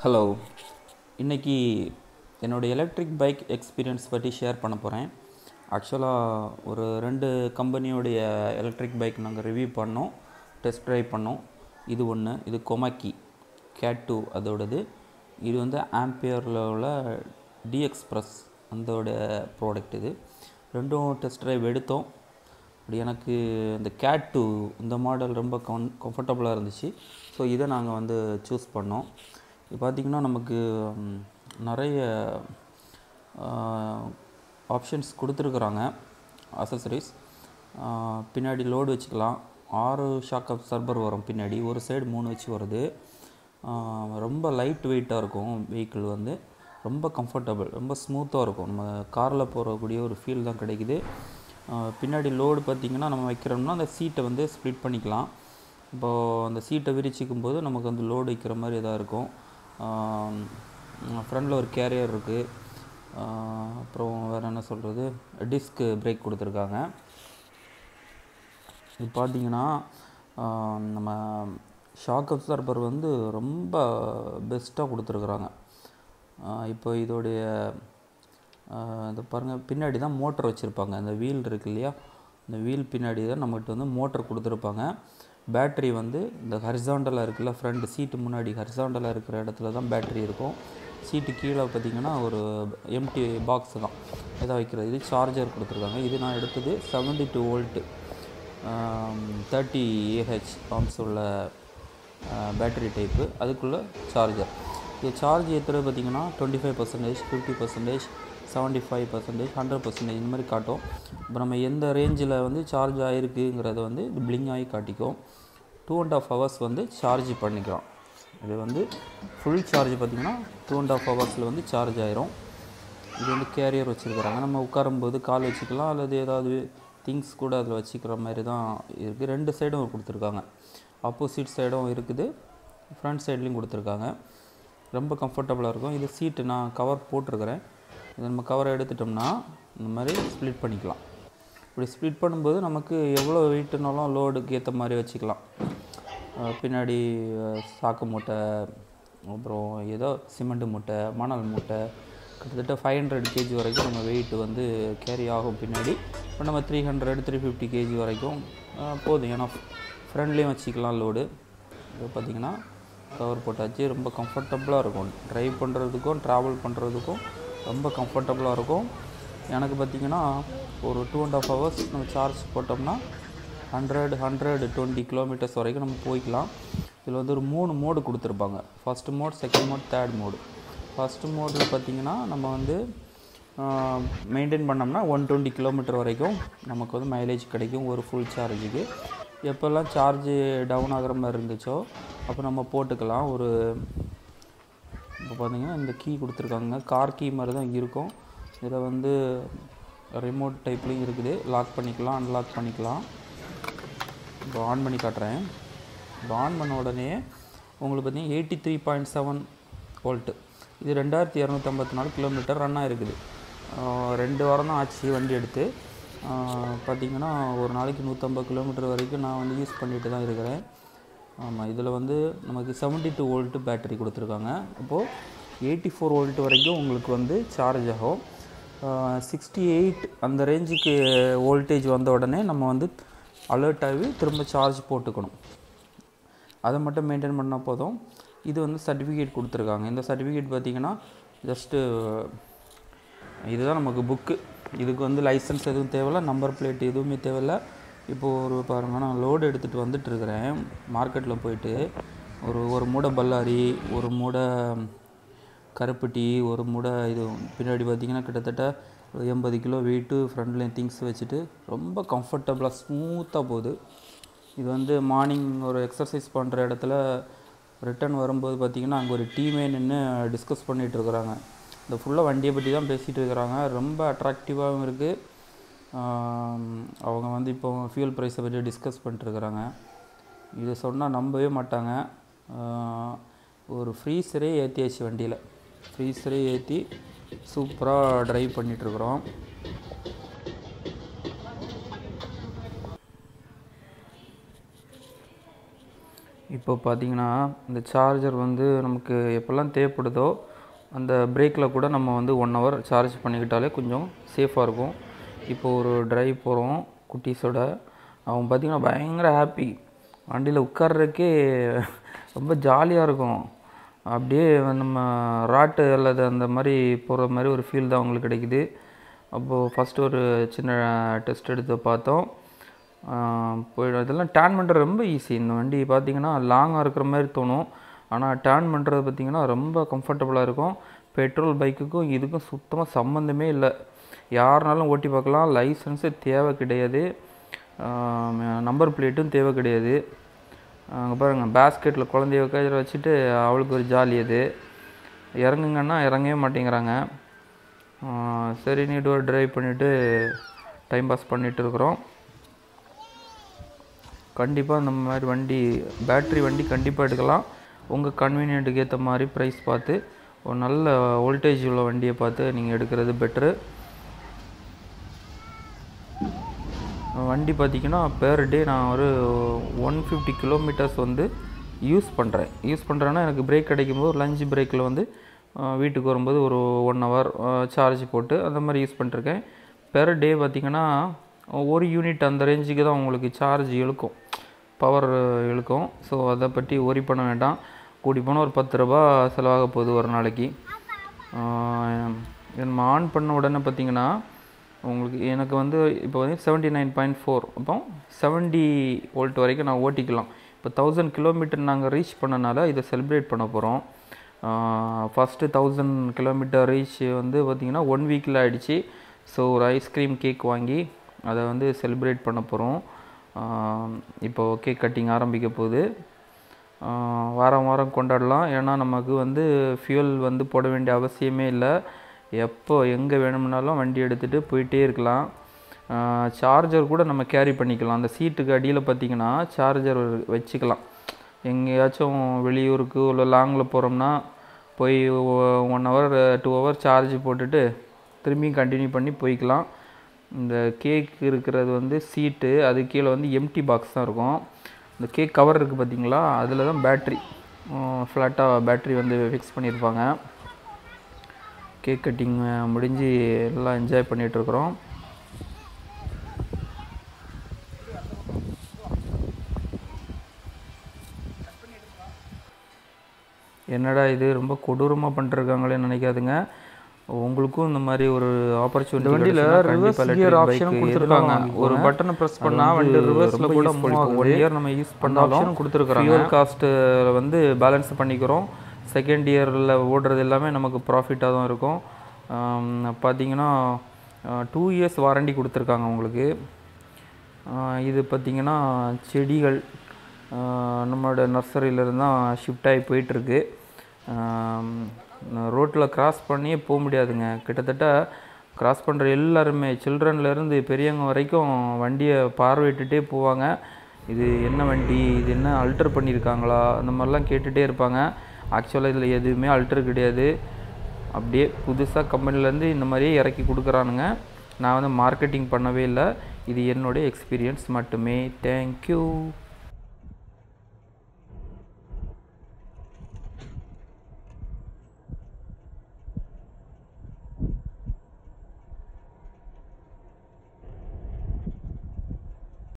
Hello இன்றைக்கி என்னோடய electric bike experience பற்றி ஷேர் பண்ண போகிறேன் ஆக்சுவலாக ஒரு ரெண்டு கம்பெனியோடைய எலக்ட்ரிக் பைக் நாங்கள் ரிவ்யூ பண்ணோம் டெஸ்ட் ட்ரைவ் பண்ணோம் இது ஒன்று இது கொமாக்கி கேட் டூ அதோடது இது வந்து ஆம்பியரில் உள்ள டி எக்ஸ்பிரஸ் அதோட ப்ராடக்ட் இது ரெண்டும் டெஸ்ட் ட்ரைவ் எடுத்தோம் அப்படி எனக்கு இந்த கேட் டூ இந்த மாடல் ரொம்ப கன் கம்ஃபர்டபுளாக இருந்துச்சு ஸோ இதை நாங்கள் வந்து சூஸ் பண்ணோம் இது பார்த்திங்கன்னா நமக்கு ம், நிறைய ஆப்ஷன்ஸ் கொடுத்துருக்குறாங்க அசசரிஸ் பின்னாடி லோடு வச்சுக்கலாம் ஆறு ஷாக் அப்சர்பர் வரும் பின்னாடி ஒரு சைடு மூணு வச்சு வருது ஆஹ் ரொம்ப லைட் வெயிட்டாக இருக்கும் வெஹிக்கிள் வந்து ரொம்ப கம்ஃபர்டபுள் ரொம்ப ஸ்மூத்தாக இருக்கும் நம்ம காரில் போகக்கூடிய ஒரு ஃபீல் தான் கிடைக்குது ஆஹ் பின்னாடி லோடு பார்த்திங்கன்னா நம்ம வைக்கிறோம்னா அந்த சீட்டை வந்து ஸ்ப்ளிட் பண்ணிக்கலாம் இப்போது அந்த சீட்டை விரிச்சிக்கும் போது நமக்கு வந்து லோடு வைக்கிற மாதிரி இதாக இருக்கும் ஃப்ரண்டில் ஒரு கேரியர் இருக்குது அப்புறம் வேறு என்ன சொல்கிறது டிஸ்க்கு பிரேக் கொடுத்துருக்காங்க இது பார்த்தீங்கன்னா ஆஹ் நம்ம ஷாக் அப்சர்பர் வந்து ரொம்ப பெஸ்ட்டாக கொடுத்துருக்குறாங்க ஆஹ் இப்போ இதோடைய ஆஹ் இது பாருங்கள் பின்னாடி தான் மோட்டர் வச்சுருப்பாங்க அந்த வீல் இருக்கு இல்லையா இந்த வீல் பின்னாடி தான் நம்மகிட்ட வந்து மோட்டர் கொடுத்துருப்பாங்க பேட்ரி வந்து இந்த ஹரிசாண்டலாக இருக்குல்ல ஃப்ரண்ட் சீட்டு முன்னாடி ஹரிசாண்டலாக இருக்கிற இடத்துல தான் பேட்ரி இருக்கும் சீட்டு கீழே பார்த்தீங்கன்னா ஒரு எம்டி பாக்ஸ் தான் இதை வைக்கிறது இது சார்ஜர் கொடுத்துருக்காங்க இது நான் எடுத்தது seventy two volt thirty AH amps உள்ள பேட்டரி டைப்பு அதுக்குள்ளே சார்ஜர் இது சார்ஜ் ஏற்றுறது பார்த்தீங்கன்னா twenty five percentage fifty percentage seventy five percentage hundred percentage இந்த மாதிரி காட்டும் இப்போ நம்ம எந்த ரேஞ்சில் வந்து சார்ஜ் ஆகிருக்குங்கிறத வந்து இது பிளிங் ஆகி காட்டிக்கும் டூ அண்ட் ஆஃப் ஹவர்ஸ் வந்து சார்ஜ் பண்ணிக்கலாம் இது வந்து ஃபுல் சார்ஜ் பார்த்திங்கன்னா டூ அண்ட் ஆஃப் ஹவர்ஸில் வந்து சார்ஜ் ஆயிரும் இது வந்து கேரியர் வச்சுருக்குறாங்க நம்ம உட்காரும்போது கால் வச்சுக்கலாம் அல்லது ஏதாவது திங்ஸ் கூட அதில் வச்சுக்கிற மாதிரி தான் இருக்குது ரெண்டு சைடும் கொடுத்துருக்காங்க ஆப்போசிட் சைடும் இருக்குது ஃப்ரண்ட் சைட்லேயும் கொடுத்துருக்காங்க ரொம்ப கம்ஃபர்டபுளாக இருக்கும் இது சீட்டு நான் கவர் போட்டிருக்கிறேன் இது நம்ம கவரை எடுத்துட்டோம்னா இந்த மாதிரி ஸ்ப்ளிட் பண்ணிக்கலாம் இப்படி ஸ்ப்ளிட் பண்ணும்போது நமக்கு எவ்வளோ வெயிட்டுனாலும் லோடுக்கு ஏற்ற மாதிரி வச்சுக்கலாம் அஹ் பின்னாடி அஹ், சாக்கு மூட்டை அப்புறம் ஏதோ சிமெண்ட் மூட்டை மணல் மூட்டை கிட்டத்தட்ட ஃபைவ் ஹண்ட்ரட் கேஜி வரைக்கும் நம்ம வெயிட் வந்து கேரி ஆகும் பின்னாடி இப்போ நம்ம three hundred three fifty KG வரைக்கும் அஹ், போதும் ஏன்னா ஃப்ரண்ட்லேயும் வச்சுக்கலாம் லோடு இது பார்த்திங்கன்னா கவர் போட்டாச்சு ரொம்ப கம்ஃபர்டபுளாக இருக்கும் ட்ரைவ் பண்ணுறதுக்கும் ட்ராவல் பண்ணுறதுக்கும் ரொம்ப கம்ஃபர்டபுளாக இருக்கும் எனக்கு பார்த்திங்கன்னா ஒரு டூ அண்ட் ஆஃப் ஹவர்ஸ் நம்ம சார்ஜ் போட்டோம்னா ஹண்ட்ரட் ஹண்ட்ரட் டுவெண்ட்டி கிலோமீட்டர்ஸ் வரைக்கும் நம்ம போய்க்கலாம் இதில் வந்து ஒரு மூணு மோடு கொடுத்துருப்பாங்க first mode second mode third mode first மோடில் பார்த்திங்கன்னா நம்ம வந்து மெயின்டைன் பண்ணோம்னா ஒன் டுவெண்ட்டி கிலோமீட்டர் வரைக்கும் நமக்கு வந்து மைலேஜ் கிடைக்கும் ஒரு ஃபுல் சார்ஜுக்கு எப்போல்லாம் சார்ஜு டவுன் ஆகிற மாதிரி இருந்துச்சோ அப்போ நம்ம போட்டுக்கலாம் ஒரு இப்போ பார்த்தீங்கன்னா இந்த கீ கொடுத்துருக்காங்க கார் கீ மாதிரி தான் இருக்கும் இதில் வந்து ரிமோட் டைப்லேயும் இருக்குது லாக் பண்ணிக்கலாம் அன்லாக் பண்ணிக்கலாம் இப்போ ஆன் பண்ணி காட்டுறேன் இப்போ ஆன் பண்ண உடனே உங்களுக்கு பார்த்தீங்கன்னா eighty three point seven volt இது ரெண்டாயிரத்தி இரநூத்தம்பத்தி நாலு கிலோமீட்டர் ரன் ஆகிருக்குது ஆஹ் ரெண்டு வாரம் தான் ஆச்சு வண்டி எடுத்து ஆஹ் பார்த்தீங்கன்னா ஒரு நாளைக்கு நூற்றம்பது கிலோமீட்டர் வரைக்கும் நான் வந்து யூஸ் பண்ணிட்டு தான் இருக்கிறேன் ஆமாம் இதில் வந்து நமக்கு செவன்ட்டி டூ வோல்ட்டு பேட்டரி கொடுத்துருக்காங்க இப்போது எயிட்டி ஃபோர் வோல்ட் வரைக்கும் உங்களுக்கு வந்து சார்ஜ் ஆகும் சிக்ஸ்டி எயிட் அந்த ரேஞ்சுக்கு வோல்டேஜ் வந்த உடனே நம்ம வந்து அலர்ட் ஆகி திரும்ப சார்ஜ் போட்டுக்கணும் அதை மட்டும் மெயின்டைன் பண்ணால் போதும் இது வந்து சர்டிஃபிகேட் கொடுத்துருக்காங்க இந்த சர்டிஃபிகேட் பார்த்தீங்கன்னா ஜஸ்ட்டு இதுதான் நமக்கு புக்கு இதுக்கு வந்து லைசன்ஸ் எதுவும் தேவையில்ல நம்பர் பிளேட் எதுவுமே தேவையில்ல இப்போது ஒரு பாருங்க நான் லோடு எடுத்துகிட்டு வந்துட்டு இருக்கிறேன் மார்க்கெட்டில் போயிட்டு ஒரு ஒரு மூடை பல்லாரி ஒரு மூடை கருப்பட்டி ஒரு மூடை இது பின்னாடி பார்த்தீங்கன்னா கிட்டத்தட்ட ஒரு எண்பது கிலோ வெயிட்டு ஃப்ரண்ட்லேயும் திங்ஸ் வச்சுட்டு ரொம்ப கம்ஃபர்டபுளாக ஸ்மூத்தாக போகுது இது வந்து மார்னிங் ஒரு எக்ஸசைஸ் பண்ணுற இடத்துல ரிட்டர்ன் வரும்போது பார்த்திங்கன்னா அங்கே ஒரு டீமே நின்று டிஸ்கஸ் பண்ணிகிட்டு இருக்கிறாங்க இந்த ஃபுல்லாக வண்டியை பற்றி தான் பேசிகிட்டு இருக்கிறாங்க ரொம்ப அட்ராக்டிவாகவும் இருக்குது அவங்க வந்து இப்போ ஃபியூல் ப்ரைஸை பற்றி டிஸ்கஸ் பண்ணிட்டுருக்குறாங்க இதை சொன்னால் நம்பவே மாட்டாங்க ஆஹ் ஒரு ஃப்ரீசரே ஏற்றியாச்சு வண்டியில் ஃப்ரீசரே ஏற்றி சூப்பராக ட்ரைவ் பண்ணிகிட்ருக்குறோம் இப்போ பார்த்தீங்கன்னா இந்த சார்ஜர் வந்து நமக்கு எப்போல்லாம் தேவைப்படுதோ அந்த பிரேக்கில் கூட நம்ம வந்து ஒன் ஹவர் சார்ஜ் பண்ணிக்கிட்டாலே கொஞ்சம் சேஃபாக இருக்கும் இப்போ ஒரு டிரைவ் போகிறோம் குட்டீஸோட அவன் பார்த்திங்கன்னா பயங்கர ஹாப்பி வண்டியில் உட்கார்றதுக்கே ரொம்ப ஜாலியாக இருக்கும் அப்படியே நம்ம ராட்டு அல்லது அந்த மாதிரி போகிற மாதிரி ஒரு ஃபீல் தான் அவங்களுக்கு கிடைக்குது அப்போது ஃபஸ்ட்டு ஒரு சின்ன டெஸ்ட் எடுத்து பார்த்தோம் போய் இதெல்லாம் டேர்ன் பண்ணுறது ரொம்ப ஈஸி இந்த வண்டி பார்த்திங்கன்னா லாங்காக இருக்கிற மாதிரி தோணும் ஆனால் டேர்ன் பண்ணுறது பார்த்திங்கன்னா ரொம்ப கம்ஃபர்டபுளாக இருக்கும் பெட்ரோல் பைக்குக்கும் இதுக்கும் சுத்தமாக சம்மந்தமே இல்லை யாருனாலும் ஓட்டி பார்க்கலாம் லைசன்ஸு தேவை கிடையாது நம்பர் பிளேட்டும் தேவை கிடையாது அங்கே பாருங்கள் பேஸ்கெட்டில் குழந்தைய உட்கார வச்சுட்டு அவளுக்கு ஒரு ஜாலி அது இறங்குங்கன்னா இறங்கவே மாட்டேங்கிறாங்க சரி நீட்டு ஒரு ட்ரைவ் பண்ணிவிட்டு டைம் பாஸ் பண்ணிகிட்டு இருக்கிறோம் கண்டிப்பாக இந்த மாதிரி வண்டி பேட்ரி வண்டி கண்டிப்பாக எடுக்கலாம் உங்கள் கன்வீனியன்ட்டுக்கு ஏற்ற மாதிரி ப்ரைஸ் பார்த்து ஒரு நல்ல வோல்டேஜ் உள்ள வண்டியை பார்த்து நீங்கள் எடுக்கிறது பெட்ரு வண்டி பார்த்திங்கன்னா பேர் டே நான் ஒரு ஒன் ஃபிஃப்டி கிலோமீட்டர்ஸ் வந்து யூஸ் பண்ணுறேன் யூஸ் பண்ணுறேன்னா எனக்கு பிரேக் கிடைக்கும்போது ஒரு லஞ்ச் பிரேக்கில் வந்து வீட்டுக்கு வரும்போது ஒரு ஒன் ஹவர் சார்ஜ் போட்டு அந்த மாதிரி யூஸ் பண்ணிருக்கேன் பெர் டே பார்த்திங்கன்னா ஒரு யூனிட் அந்த ரேஞ்சுக்கு தான் உங்களுக்கு சார்ஜ் இழுக்கும் பவர் இழுக்கும் ஸோ அதை பற்றி ஒரி பண்ண வேண்டாம் கூடி போனால் ஒரு பத்து ரூபா செலவாக போகுது ஒரு நாளைக்கு நம்ம ஆன் பண்ண உடனே பார்த்திங்கன்னா உங்களுக்கு எனக்கு வந்து இப்போ வந்து செவன்ட்டி நைன் பாயிண்ட் ஃபோர் அப்போ செவன்ட்டி வோல்ட் வரைக்கும் நான் ஓட்டிக்கலாம் இப்போ தௌசண்ட் கிலோமீட்டர் நாங்கள் ரீச் பண்ணனால இதை செலிப்ரேட் பண்ண போகிறோம் ஃபஸ்ட்டு தௌசண்ட் கிலோமீட்டர் ரீச் வந்து பார்த்திங்கன்னா ஒன் வீக்கில் ஆகிடுச்சு ஸோ ஒரு ஐஸ்கிரீம் கேக் வாங்கி அதை வந்து செலிப்ரேட் பண்ண போகிறோம் இப்போ கேக் கட்டிங் ஆரம்பிக்க போகுது வாரம் வாரம் கொண்டாடலாம் ஏன்னா நமக்கு வந்து ஃபியூல் வந்து போட வேண்டிய அவசியமே இல்லை எப்போ எங்கே வேணும்னாலும் வண்டி எடுத்துகிட்டு போயிட்டே இருக்கலாம் சார்ஜர் கூட நம்ம கேரி பண்ணிக்கலாம் அந்த சீட்டுக்கு அடியில் பார்த்திங்கன்னா சார்ஜர் வச்சுக்கலாம் எங்கேயாச்சும் வெளியூருக்கு இல்லை லாங்கில் போகிறோம்னா போய் one hour two hour charge போட்டுட்டு திரும்பியும் கண்டினியூ பண்ணி போய்க்கலாம் இந்த கேக் இருக்கிறது வந்து சீட்டு அது கீழே வந்து எம்டி பாக்ஸ் தான் இருக்கும் இந்த கேக் கவர் இருக்குது பார்த்தீங்களா அதில் தான் பேட்ரி ஃப்ளாட்டாக பேட்ரி வந்து ஃபிக்ஸ் பண்ணியிருப்பாங்க கேக் கட்டிங் முடிஞ்சு எல்லாம் என்ஜாய் பண்ணிகிட்ருக்குறோம் என்னடா இது ரொம்ப கொடூரமாக பண்ணிருக்காங்களே நினைக்காதுங்க உங்களுக்கும் இந்த மாதிரி ஒரு ஆப்பர்ச்சுனிட்டி வண்டியில reverse gear option கொடுத்திருக்காங்க. ஒரு பட்டனை ப்ரெஸ் பண்ணால் வண்டி ரிவர்ஸில் கூட மூவ் ஆகும் ஒன் இயர் நம்ம யூஸ் பண்ணாலும் கொடுத்துருக்குறாங்க ஃபியூல் காஸ்ட்டு வந்து பேலன்ஸ் பண்ணிக்கிறோம் செகண்ட் இயரில் ஓடுறது எல்லாமே நமக்கு ப்ராஃபிட்டாக தான் இருக்கும் பார்த்தீங்கன்னா டூ இயர்ஸ் வாரண்டி கொடுத்துருக்காங்க உங்களுக்கு இது பார்த்திங்கன்னா செடிகள் நம்மளோட நர்சரியிலேருந்து தான் ஷிஃப்ட் ஆகி போயிட்டுருக்கு ரோட்டில் கிராஸ் பண்ணியே போக முடியாதுங்க கிட்டத்தட்ட கிராஸ் பண்ணுற எல்லாருமே சில்ட்ரன்லேருந்து பெரியவங்க வரைக்கும் வண்டியை பார்வையிட்டுட்டே போவாங்க இது என்ன வண்டி இது என்ன அல்டர் பண்ணியிருக்காங்களா அந்த மாதிரிலாம் கேட்டுகிட்டே இருப்பாங்க ஆக்சுவலாக இதில் எதுவுமே அல்டர் கிடையாது அப்படியே புதுசாக கம்பெனிலேருந்து இந்த மாதிரியே இறக்கி கொடுக்குறானுங்க நான் வந்து மார்க்கெட்டிங் பண்ணவே இல்லை இது என்னுடைய எக்ஸ்பீரியன்ஸ் மட்டுமே தேங்க்யூ